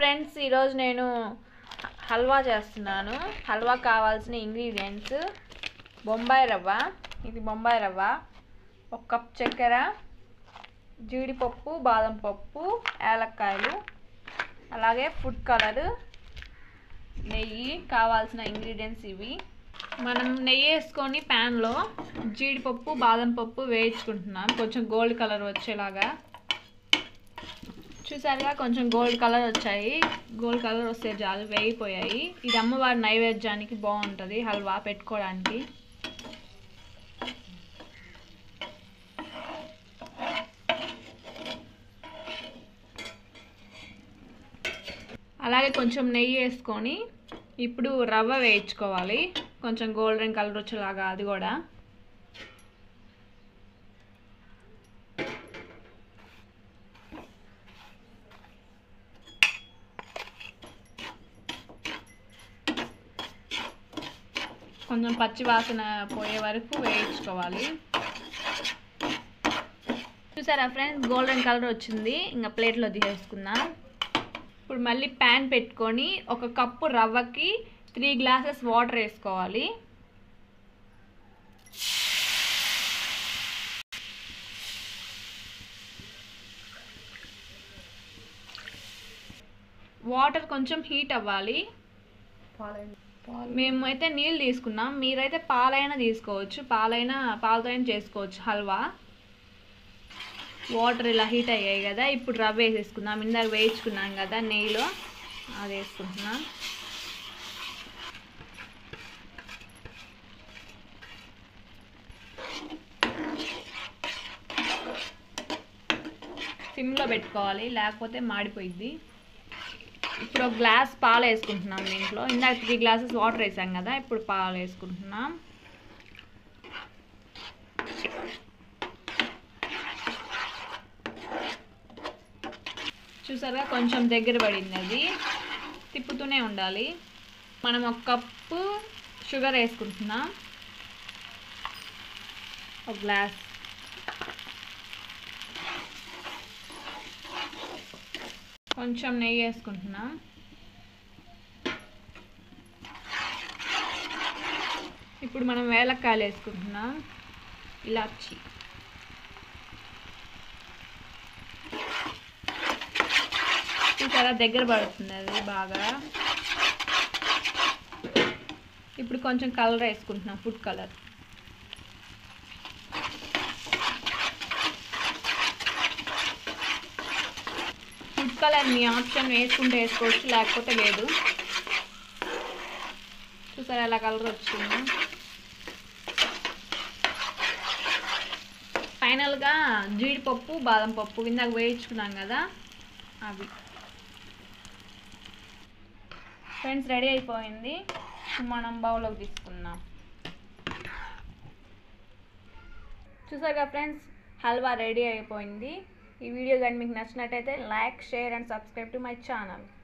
friends ఈరోజు నేను హల్వా చేస్తున్నాను హల్వా కావాల్సిన ఇంగ్రీడియంట్స్ బొంబాయి రవ్వ ఇది బొంబాయి రవ్వ ఒక కప్ చక్కెర జీడిపప్పు బాదం పప్పు యాలక్కాయలు అలాగే ఫుడ్ కలర్ నెయ్యి కావాల్సిన ఇంగ్రీడియంట్స్ ఇవి మనం నెయ్యి వేసుకొని ప్యాన్లో జీడిపప్పు బాదం పప్పు వేయించుకుంటున్నాం కొంచెం గోల్డ్ కలర్ వచ్చేలాగా చూసారుగా కొంచెం గోల్డ్ కలర్ వచ్చాయి గోల్డ్ కలర్ వస్తే చాలు వేగిపోయాయి ఇది అమ్మవారి నైవేద్యానికి బాగుంటుంది హల్వా పెట్టుకోవడానికి అలాగే కొంచెం నెయ్యి వేసుకొని ఇప్పుడు రవ్వ వేయించుకోవాలి కొంచెం గోల్డెన్ కలర్ వచ్చేలాగా అది కూడా కొంచెం పచ్చి వాసన పోయే వరకు వేయించుకోవాలి చూసారా ఫ్రెండ్స్ గోల్డెన్ కలర్ వచ్చింది ఇంకా ప్లేట్లో తీసేసుకుందాం ఇప్పుడు మళ్ళీ ప్యాన్ పెట్టుకొని ఒక కప్పు రవ్వకి త్రీ గ్లాసెస్ వాటర్ వేసుకోవాలి వాటర్ కొంచెం హీట్ అవ్వాలి మేము అయితే నీళ్ళు తీసుకున్నాం మీరైతే పాలైనా తీసుకోవచ్చు పాలైనా పాలతో అయినా చేసుకోవచ్చు హల్వా వాటర్ ఇలా హీట్ అయ్యాయి కదా ఇప్పుడు రవ్వ వేసేసుకుందాం ఇందాక వేయించుకున్నాం కదా నెయ్యిలో అది వేసుకుంటున్నాం సిమ్లో పెట్టుకోవాలి లేకపోతే మాడిపోయిద్ది ఇప్పుడు ఒక గ్లాస్ పాలు వేసుకుంటున్నాం దీంట్లో ఇందాక త్రీ గ్లాసెస్ వాటర్ వేసాం కదా ఇప్పుడు పాలు వేసుకుంటున్నాం చూసారుగా కొంచెం దగ్గర పడింది అది తిప్పుతూనే ఉండాలి మనం ఒక కప్పు షుగర్ వేసుకుంటున్నాం ఒక గ్లాస్ కొంచెం నెయ్యి వేసుకుంటున్నాం ఇప్పుడు మనం వేలక్కాయలు వేసుకుంటున్నాం ఇలాచి చూసారా దగ్గర పడుతుంది అది బాగా ఇప్పుడు కొంచెం కలర్ వేసుకుంటున్నాం ఫుడ్ కలర్ ఫుడ్ కలర్ మీ ఆప్షన్ వేసుకుంటే వేసుకోవచ్చు లేకపోతే లేదు చూసారా ఎలా కలర్ వచ్చింది ఫైనల్గా జీడిపప్పు బాదం పప్పు ఇందాక వేయించుకున్నాం కదా అవి ఫ్రెండ్స్ రెడీ అయిపోయింది మనం బౌల్లోకి తీసుకుందాం చూసారుగా ఫ్రెండ్స్ హల్వా రెడీ అయిపోయింది ఈ వీడియో కానీ మీకు నచ్చినట్టయితే like share and subscribe to my channel